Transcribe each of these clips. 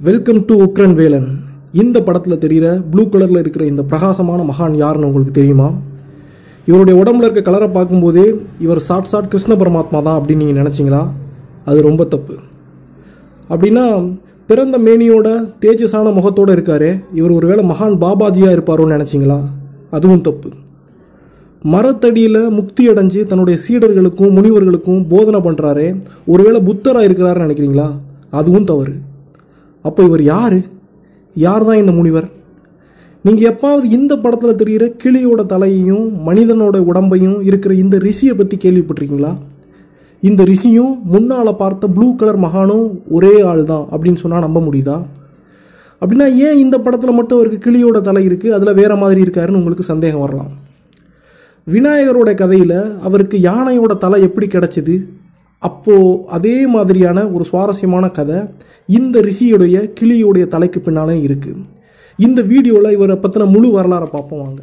welcome to Ugran Velan இந்த படத்தில் தெரிகிற ப்ளூ கலரில் இருக்கிற இந்த பிரகாசமான மகான் யாருன்னு உங்களுக்கு தெரியுமா இவருடைய உடம்புல இருக்க கலரை பார்க்கும்போதே இவர் சாட் சாட் கிருஷ்ண பரமாத்மா தான் அப்படின்னு நீங்கள் நினச்சிங்களா அது ரொம்ப தப்பு அப்படின்னா பிறந்த மேனியோட தேஜஸான முகத்தோடு இருக்காரே இவர் ஒருவேளை மகான் பாபாஜியாக இருப்பாரோன்னு நினச்சிங்களா அதுவும் தப்பு மரத்தடியில் முக்தி அடைஞ்சு தன்னுடைய சீடர்களுக்கும் முனிவர்களுக்கும் போதனை பண்ணுறாரே ஒருவேளை புத்தராக இருக்கிறாருன்னு நினைக்கிறீங்களா அதுவும் தவறு அப்போ இவர் யார் யார் தான் இந்த முனிவர் நீங்கள் எப்பாவது இந்த படத்தில் தெரிகிற கிளியோட தலையையும் மனிதனோட உடம்பையும் இருக்கிற இந்த ரிஷியை பற்றி கேள்விப்பட்டிருக்கீங்களா இந்த ரிஷியும் முன்னால் பார்த்த ப்ளூ கலர் மகானும் ஒரே ஆள் தான் அப்படின்னு சொன்னால் நம்ப முடியுதா அப்படின்னா ஏன் இந்த படத்தில் மட்டும் அவருக்கு கிளியோட தலை இருக்குது அதில் வேறு மாதிரி இருக்காருன்னு உங்களுக்கு சந்தேகம் வரலாம் விநாயகரோட கதையில் அவருக்கு யானையோட தலை எப்படி கிடைச்சிது அப்போது அதே மாதிரியான ஒரு சுவாரஸ்யமான கதை இந்த ரிஷியுடைய கிளியுடைய தலைக்கு பின்னாலே இருக்குது இந்த வீடியோவில் இவரை பற்றின முழு வரலாறை பார்ப்போம் வாங்க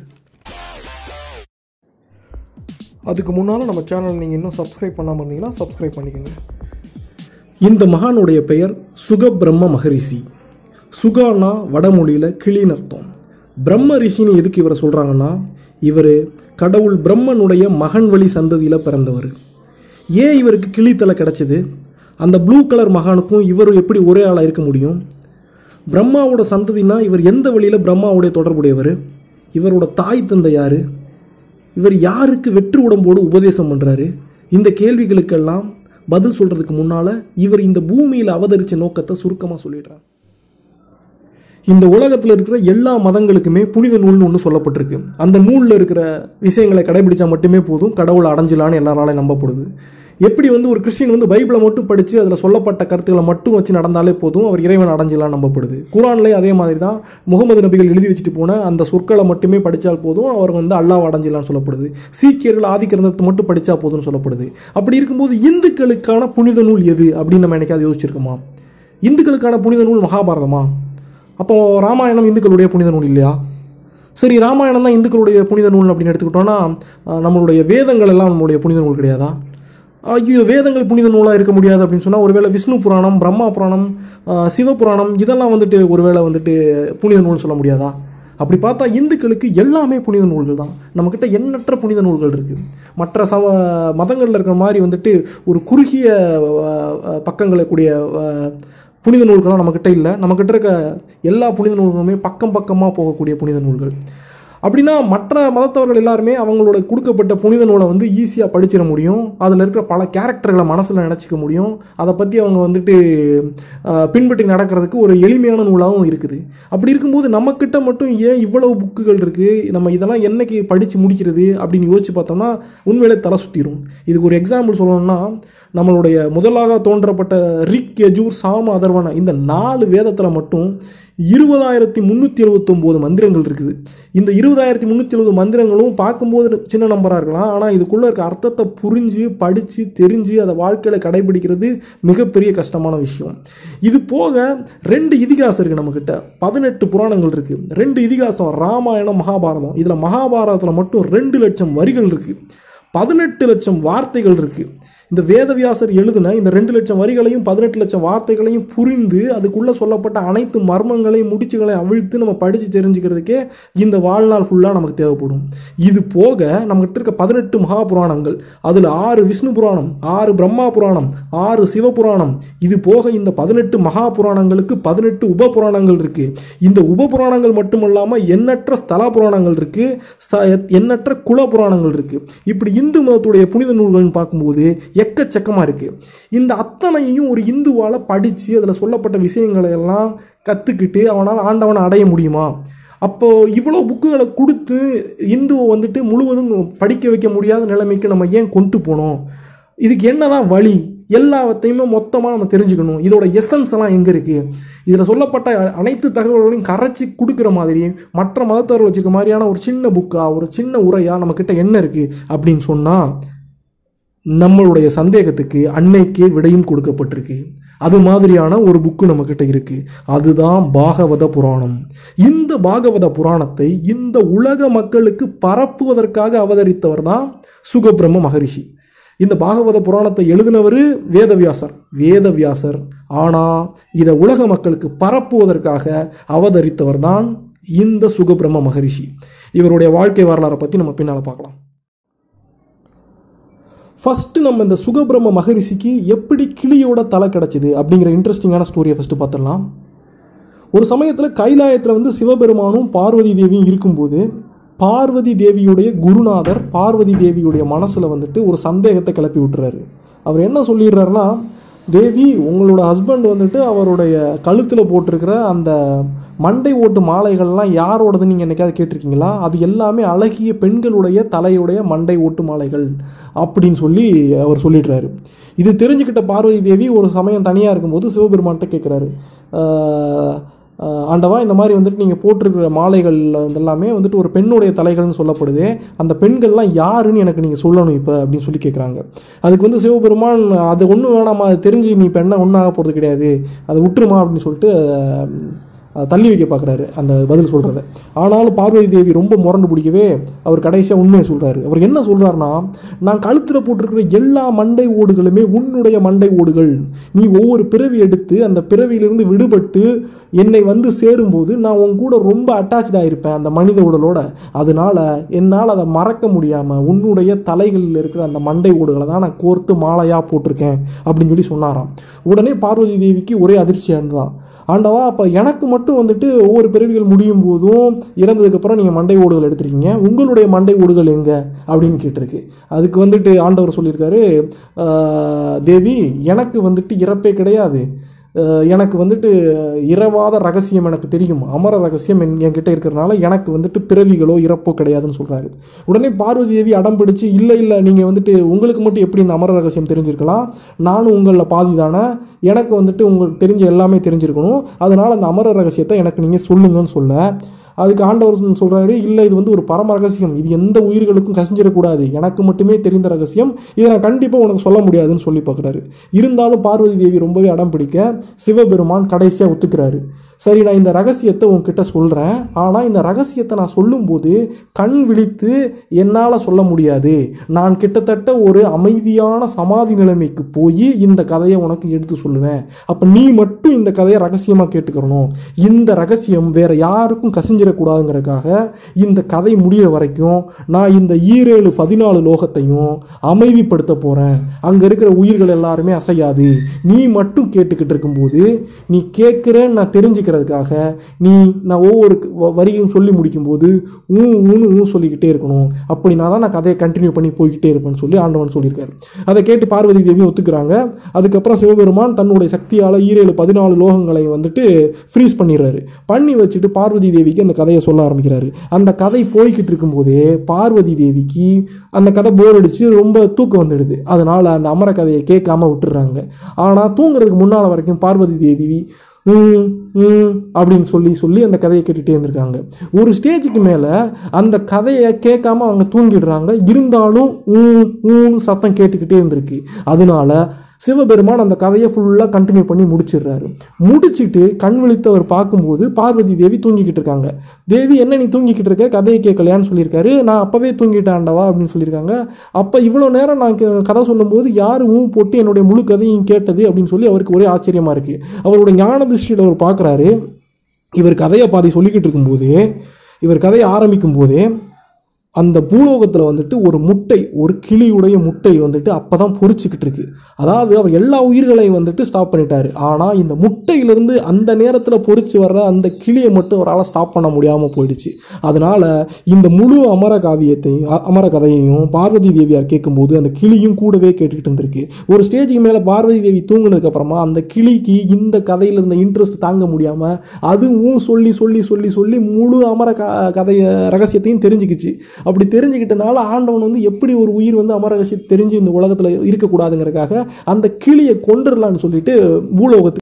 அதுக்கு முன்னால் நம்ம சேனல் நீங்கள் இன்னும் சப்ஸ்கிரைப் பண்ணாமல் இருந்தீங்கன்னா சப்ஸ்கிரைப் பண்ணிக்கோங்க இந்த மகானுடைய பெயர் சுகபிரம்ம மகரிஷி சுகானா வடமொழியில் கிளின்னு அர்த்தம் பிரம்ம ரிஷின்னு எதுக்கு இவரை சொல்கிறாங்கன்னா இவர் கடவுள் பிரம்மனுடைய மகன் வழி சந்ததியில் பிறந்தவர் ஏன் இவருக்கு கிளித்தலை கிடச்சிது அந்த ப்ளூ கலர் மகானுக்கும் இவர் எப்படி ஒரே ஆளாக இருக்க முடியும் பிரம்மாவோட சந்ததினா இவர் எந்த வழியில் பிரம்மாவுடைய தொடர்புடையவர் இவரோட தாய் தந்தை யார் இவர் யாருக்கு வெற்று உடம்போடு உபதேசம் பண்ணுறாரு இந்த கேள்விகளுக்கெல்லாம் பதில் சொல்கிறதுக்கு முன்னால் இவர் இந்த பூமியில் அவதரித்த நோக்கத்தை சுருக்கமாக சொல்லிடுறார் இந்த உலகத்தில் இருக்கிற எல்லா மதங்களுக்குமே புனித நூல்னு ஒன்று சொல்லப்பட்டிருக்கு அந்த நூலில் இருக்கிற விஷயங்களை கடைபிடிச்சா மட்டுமே போதும் கடவுளை அடைஞ்சலான்னு எல்லாராலையும் நம்பப்படுது எப்படி வந்து ஒரு கிறிஸ்டின் வந்து பைபிளை மட்டும் படித்து அதில் சொல்லப்பட்ட கருத்துக்களை மட்டும் வச்சு நடந்தாலே போதும் அவர் இறைவன் அடைஞ்சலாம் நம்பப்படுது குரான்லேயே அதே மாதிரி தான் முகமது நபிகள் எழுதி வச்சுட்டு போன அந்த சொற்களை மட்டுமே படித்தால் போதும் அவர் வந்து அல்லாஹ் அடைஞ்சலாம்னு சொல்லப்படுது சீக்கியர்கள் ஆதிக்கிரந்தத்தை மட்டும் படித்தா போதும்னு சொல்லப்படுது அப்படி இருக்கும்போது இந்துக்களுக்கான புனித நூல் எது அப்படின்னு நம்ம என்னைக்காவது யோசிச்சிருக்கோமா இந்துக்களுக்கான புனித நூல் மகாபாரதமா அப்போ ராமாயணம் இந்துக்களுடைய புனித நூல் இல்லையா சரி ராமாயணம் தான் இந்துக்களுடைய புனித நூல் அப்படின்னு எடுத்துக்கிட்டோன்னா அஹ், நம்மளுடைய வேதங்கள் எல்லாம் நம்மளுடைய புனித நூல் கிடையாதா ஐயோ வேதங்கள் புனித நூலாக இருக்க முடியாது அப்படின்னு சொன்னால் ஒருவேளை விஷ்ணு புராணம் பிரம்மா புராணம் அஹ், சிவபுராணம் இதெல்லாம் வந்துட்டு ஒருவேளை வந்துட்டு புனித நூல் சொல்ல முடியாதா அப்படி பார்த்தா இந்துக்களுக்கு எல்லாமே புனித நூல்கள் தான் நம்மக்கிட்ட எண்ணற்ற புனித நூல்கள் இருக்குது மற்ற சம மதங்களில் இருக்கிற மாதிரி வந்துட்டு ஒரு குறுகிய அஹ், அஹ், பக்கங்களை கூடிய அஹ், புனித நூல்கள்லாம் நம்மக்கிட்ட இல்லை நம்மக்கிட்ட இருக்க எல்லா புனித நூல்களுமே பக்கம் பக்கமாக போகக்கூடிய புனித நூல்கள் அப்படின்னா மற்ற மதத்தவர்கள் எல்லாருமே அவங்களோட கொடுக்கப்பட்ட புனித நூலை வந்து ஈஸியாக படிச்சிட முடியும் அதில் இருக்கிற பல கேரக்டர்களை மனசில் நினச்சிக்க முடியும் அதை பற்றி அவங்க வந்துட்டு அஹ், பின்பற்றி நடக்கிறதுக்கு ஒரு எளிமையான நூலாகவும் இருக்குது அப்படி இருக்கும்போது நம்மக்கிட்ட மட்டும் ஏன் இவ்வளவு புக்குகள் இருக்குது நம்ம இதெல்லாம் என்னைக்கு படித்து முடிக்கிறது அப்படின்னு யோசிச்சு பார்த்தோம்னா உண்மையிலே தலை சுற்றிடும் இதுக்கு ஒரு எக்ஸாம்பிள் சொல்லணும்னா நம்மளுடைய முதலாக தோன்றப்பட்ட ரிக் யஜூர் சாம அதர்வன இந்த நாலு வேதத்தில் மட்டும் இருபதாயிரத்தி முந்நூற்றி எழுபத்தொம்போது மந்திரங்கள் இருக்குது இந்த இருபதாயிரத்தி முந்நூற்றி எழுபது மந்திரங்களும் பார்க்கும்போது சின்ன நம்பராக இருக்கலாம் ஆனால் இதுக்குள்ளே இருக்க அர்த்தத்தை புரிஞ்சு படித்து தெரிஞ்சு அதை வாழ்க்கையில் கடைபிடிக்கிறது மிகப்பெரிய கஷ்டமான விஷயம் இது போக ரெண்டு இதிகாசம் இருக்குது நம்மக்கிட்ட பதினெட்டு புராணங்கள் இருக்குது ரெண்டு இதிகாசம் ராமாயணம் மகாபாரதம் இதில் மகாபாரதத்தில் மட்டும் ரெண்டு லட்சம் வரிகள் இருக்குது பதினெட்டு லட்சம் வார்த்தைகள் இருக்கு இந்த வேதவியாசர் எழுதின இந்த ரெண்டு லட்சம் வரிகளையும் பதினெட்டு லட்சம் வார்த்தைகளையும் புரிந்து அதுக்குள்ள சொல்லப்பட்ட அனைத்து மர்மங்களையும் முடிச்சுகளையும் அவிழ்த்து நம்ம படித்து தெரிஞ்சுக்கிறதுக்கே இந்த வாழ்நாள் ஃபுல்லாக நமக்கு தேவைப்படும் இது போக நம்மகிட்ட இருக்க பதினெட்டு மகா புராணங்கள் அதில் ஆறு விஷ்ணு புராணம் ஆறு பிரம்மா புராணம் ஆறு சிவபுராணம் இது போக இந்த பதினெட்டு மகா புராணங்களுக்கு பதினெட்டு உப புராணங்கள் இருக்கு இந்த உப புராணங்கள் மட்டுமல்லாமல் எண்ணற்ற ஸ்தல புராணங்கள் இருக்கு ச- எண்ணற்ற குல புராணங்கள் இருக்கு இப்படி இந்து மதத்துடைய புனித நூல்கள்னு பார்க்கும்போது எக்கச்சக்கமாக இருக்கு இந்த அத்தனையும் ஒரு இந்துவால் படித்து அதில் சொல்லப்பட்ட விஷயங்களை எல்லாம் கற்றுக்கிட்டு அவனால் ஆண்டவனை அடைய முடியுமா அப்போ இவ்வளோ புக்குகளை கொடுத்து இந்துவை வந்துட்டு முழுவதும் படிக்க வைக்க முடியாத நிலைமைக்கு நம்ம ஏன் கொண்டு போனோம் இதுக்கு என்னதான் வழி எல்லாத்தையுமே மொத்தமாக நம்ம தெரிஞ்சுக்கணும் இதோட எசன்ஸ் எல்லாம் எங்கே இருக்குது இதில் சொல்லப்பட்ட அனைத்து தகவல்களையும் கரைச்சி கொடுக்குற மாதிரி மற்ற மதத்தவர் வச்சுக்க மாதிரியான ஒரு சின்ன புக்கா ஒரு சின்ன உரையா நம்மக்கிட்ட என்ன இருக்குது அப்படின்னு சொன்னால் நம்மளுடைய சந்தேகத்துக்கு அன்னைக்கே விடையும் கொடுக்கப்பட்டிருக்கு அது மாதிரியான ஒரு புக்கு நம்மக்கிட்ட இருக்கு அதுதான் பாகவத புராணம் இந்த பாகவத புராணத்தை இந்த உலக மக்களுக்கு பரப்புவதற்காக அவதரித்தவர் தான் சுகபிரம்ம மகரிஷி இந்த பாகவத புராணத்தை எழுதினவர் வேதவியாசர் வேதவியாசர் ஆனால் இதை உலக மக்களுக்கு பரப்புவதற்காக அவதரித்தவர் தான் இந்த சுகபிரம்ம மகரிஷி இவருடைய வாழ்க்கை வரலாறை பற்றி நம்ம பின்னால் பார்க்கலாம் ஃபஸ்ட்டு நம்ம இந்த சுகபிரம்ம மகரிஷிக்கு எப்படி கிளியோட தலை கிடச்சிது அப்படிங்கிற இன்ட்ரெஸ்டிங்கான ஸ்டோரியை ஃபஸ்ட்டு பார்த்துடலாம் ஒரு சமயத்தில் கைலாயத்தில் வந்து சிவபெருமானும் பார்வதி தேவியும் இருக்கும்போது பார்வதி தேவியுடைய குருநாதர் பார்வதி தேவியுடைய மனசில் வந்துட்டு ஒரு சந்தேகத்தை கிளப்பி விட்டுறாரு அவர் என்ன சொல்லிடுறாருன்னா தேவி உங்களோட ஹஸ்பண்ட் வந்துட்டு அவருடைய கழுத்தில் போட்டிருக்கிற அந்த மண்டை ஓட்டு மாலைகள்லாம் யாரோடது நீங்கள் என்னைக்காவது கேட்டிருக்கீங்களா அது எல்லாமே அழகிய பெண்களுடைய தலையுடைய மண்டை ஓட்டு மாலைகள் அப்படின்னு சொல்லி அவர் சொல்லிடுறாரு இது தெரிஞ்சுக்கிட்ட பார்வதி தேவி ஒரு சமயம் தனியாக இருக்கும்போது சிவபெருமான்கிட்ட கேட்குறாரு ஆண்டவா இந்த மாதிரி வந்துட்டு நீங்கள் போட்டிருக்கிற மாலைகள் எல்லாமே வந்துட்டு ஒரு பெண்ணுடைய தலைகள்னு சொல்லப்படுது அந்த பெண்கள்லாம் யாருன்னு எனக்கு நீங்கள் சொல்லணும் இப்போ அப்படின்னு சொல்லி கேட்குறாங்க அதுக்கு வந்து சிவபெருமான் அது ஒன்றும் வேணாமா அது தெரிஞ்சு நீ பெண்ணை ஒன்றாக போகிறது கிடையாது அதை விட்டுருமா அப்படின்னு சொல்லிட்டு அஹ், தள்ளி வைக்க பார்க்குறாரு அந்த பதில் சொல்கிறத ஆனாலும் பார்வதி தேவி ரொம்ப முரண்டு பிடிக்கவே அவர் கடைசியாக உண்மையை சொல்கிறாரு அவர் என்ன சொல்கிறாருன்னா நான் கழுத்தில் போட்டிருக்கிற எல்லா மண்டை ஓடுகளுமே உன்னுடைய மண்டை ஓடுகள் நீ ஒவ்வொரு பிறவி எடுத்து அந்த பிறவியிலிருந்து விடுபட்டு என்னை வந்து சேரும்போது நான் உன் கூட ரொம்ப அட்டாச்சாக இருப்பேன் அந்த மனித உடலோட அதனால என்னால் அதை மறக்க முடியாமல் உன்னுடைய தலைகளில் இருக்கிற அந்த மண்டை ஓடுகளை தான் நான் கோர்த்து மாலையாக போட்டிருக்கேன் அப்படின்னு சொல்லி சொன்னாராம் உடனே பார்வதி தேவிக்கு ஒரே அதிர்ச்சியாக இருந்ததான் ஆண்டவா அப்போ எனக்கு மட்டும் வந்துட்டு ஒவ்வொரு பிறவிகள் முடியும் போதும் இறந்ததுக்கப்புறம் நீங்கள் மண்டை ஓடுகள் எடுத்திருக்கீங்க உங்களுடைய மண்டை ஓடுகள் எங்கே அப்படின்னு கேட்டிருக்கு அதுக்கு வந்துட்டு ஆண்டவர் சொல்லியிருக்காரு "ஆஹ், தேவி எனக்கு வந்துட்டு இறப்பே கிடையாது அஹ் எனக்கு வந்துட்டு இரவாத ரகசியம் எனக்கு தெரியும் அமர ரகசியம் என் என்கிட்ட இருக்கிறனால எனக்கு வந்துட்டு பிறவிகளோ இறப்போ கிடையாதுன்னு சொல்றாரு உடனே பார்வதி தேவி அடம் பிடிச்சு இல்லை இல்லை நீங்கள் வந்துட்டு உங்களுக்கு மட்டும் எப்படி இந்த அமர ரகசியம் தெரிஞ்சிருக்கலாம் நானும் உங்களில் பாதி தானே எனக்கு வந்துட்டு உங்களுக்கு தெரிஞ்ச எல்லாமே தெரிஞ்சிருக்கணும் அதனால அந்த அமர ரகசியத்தை எனக்கு நீங்கள் சொல்லுங்கன்னு சொல்ல அதுக்கு ஆண்டவர் சொல்றாரு இல்லை இது வந்து ஒரு பரம ரகசியம் இது எந்த உயிர்களுக்கும் கசிஞ்சிடக்கூடாது எனக்கு மட்டுமே தெரிந்த ரகசியம் இதை நான் கண்டிப்பாக உனக்கு சொல்ல முடியாதுன்னு சொல்லி பார்க்குறாரு இருந்தாலும் பார்வதி தேவி ரொம்பவே அடம் பிடிக்க சிவபெருமான் கடைசியாக ஒத்துக்கிறாரு சரி நான் இந்த ரகசியத்தை உன்கிட்ட சொல்கிறேன் ஆனால் இந்த ரகசியத்தை நான் சொல்லும்போது கண் விழித்து என்னால் சொல்ல முடியாது நான் கிட்டத்தட்ட ஒரு அமைதியான சமாதி நிலைமைக்கு போய் இந்த கதையை உனக்கு எடுத்து சொல்லுவேன் அப்போ நீ மட்டும் இந்த கதையை ரகசியமாக கேட்டுக்கிறணும் இந்த ரகசியம் வேற யாருக்கும் கசிஞ்சிடக்கூடாதுங்கிறதுக்காக இந்த கதை முடியிற வரைக்கும் நான் இந்த ஈரேழு பதினாலு லோகத்தையும் அமைதிப்படுத்த போகிறேன் அங்கே இருக்கிற உயிர்கள் எல்லாருமே அசையாது நீ மட்டும் கேட்டுக்கிட்டு இருக்கும்போது நீ கேட்குறேன்னு நான் தெரிஞ்சுக்கிறதுக்காக நீ நான் ஒவ்வொரு வ- வரியும் சொல்லி முடிக்கும்போது ஊ ஊன்னு ஊ சொல்லிக்கிட்டே இருக்கணும் அப்படின்னா தான் நான் கதையை கண்டினியூ பண்ணி போய்கிட்டே இருப்பேன்னு சொல்லி ஆண்டவன் சொல்லியிருக்காரு அதை கேட்டு பார்வதி தேவியும் ஒத்துக்கிறாங்க அதுக்கப்புறம் சிவபெருமான் தன்னுடைய சக்தியால் ஈரேழு பதினாலு லோகங்களை வந்துட்டு ஃப்ரீஸ் பண்ணிடுறாரு பண்ணி வச்சுட்டு பார்வதி தேவிக்கு அந்த கதையை சொல்ல ஆரம்பிக்கிறாரு அந்த கதை போய்கிட்டு இருக்கும்போதே பார்வதி தேவிக்கு அந்த கதை போர் அடிச்சு ரொம்ப தூக்கம் வந்துடுது அதனால அந்த அமர கதையை கேட்காம விட்டுறாங்க ஆனால் தூங்குறதுக்கு முன்னால் வரைக்கும் பார்வதி தேவி ம், ம் அப்படின்னு சொல்லி சொல்லி அந்த கதையை கேட்டுகிட்டே இருந்திருக்காங்க ஒரு ஸ்டேஜுக்கு மேலே அந்த கதையை கேட்காம அவங்க தூங்கிடுறாங்க இருந்தாலும் ஊ ஊன்னு சத்தம் கேட்டுக்கிட்டே இருந்திருக்கு அதனால சிவபெருமான் அந்த கதையை ஃபுல்லாக கண்டினியூ பண்ணி முடிச்சிடுறாரு முடிச்சிட்டு கண் விழித்து அவர் பார்க்கும்போது பார்வதி தேவி தூங்கிக்கிட்டு இருக்காங்க தேவி என்ன நீ தூங்கிக்கிட்டு இருக்க கதையை கேட்கலையான்னு சொல்லியிருக்காரு நான் அப்போவே தூங்கிட்டாண்டவா அப்படின்னு சொல்லியிருக்காங்க அப்போ இவ்வளோ நேரம் நான் கே- கதை சொல்லும்போது யார் ஊ போட்டு என்னுடைய முழு கதையும் கேட்டது அப்படின்னு சொல்லி அவருக்கு ஒரே ஆச்சரியமாக இருக்குது அவருடைய ஞான திருஷ்டியில் அவர் பார்க்குறாரு இவர் கதையை பாதி சொல்லிக்கிட்டு இருக்கும்போதே இவர் கதையை ஆரம்பிக்கும் போதே அந்த பூலோகத்தில் வந்துட்டு ஒரு முட்டை ஒரு கிளியுடைய முட்டை வந்துட்டு அப்போ தான் பொறிச்சிக்கிட்டு இருக்கு அதாவது அவர் எல்லா உயிர்களையும் வந்துட்டு ஸ்டாப் பண்ணிட்டாரு ஆனால் இந்த முட்டையிலிருந்து அந்த நேரத்தில் பொறிச்சு வர்ற அந்த கிளியை மட்டும் அவரால் ஸ்டாப் பண்ண முடியாமல் போயிடுச்சு அதனால இந்த முழு அமர காவியத்தையும் அ- அமர கதையையும் பார்வதி தேவியார் கேட்கும்போது அந்த கிளியும் கூடவே கேட்டுக்கிட்டு இருந்திருக்கு ஒரு ஸ்டேஜுக்கு மேலே பார்வதி தேவி தூங்குனதுக்கு அப்புறமா அந்த கிளிக்கு இந்த கதையில் இருந்த இன்ட்ரெஸ்ட் தாங்க முடியாமல் அதுவும் சொல்லி சொல்லி சொல்லி சொல்லி முழு அமர க கதைய ரகசியத்தையும் தெரிஞ்சுக்கிச்சு அப்படி தெரிஞ்சுக்கிட்டனால ஆண்டவன் வந்து எப்படி ஒரு உயிர் வந்து அமர ரகசியத்தை தெரிஞ்சு இந்த உலகத்தில் இருக்கக்கூடாதுங்கிறதுக்காக அந்த கிளியை கொண்டுடலான்னு சொல்லிட்டு பூலோகத்துக்கு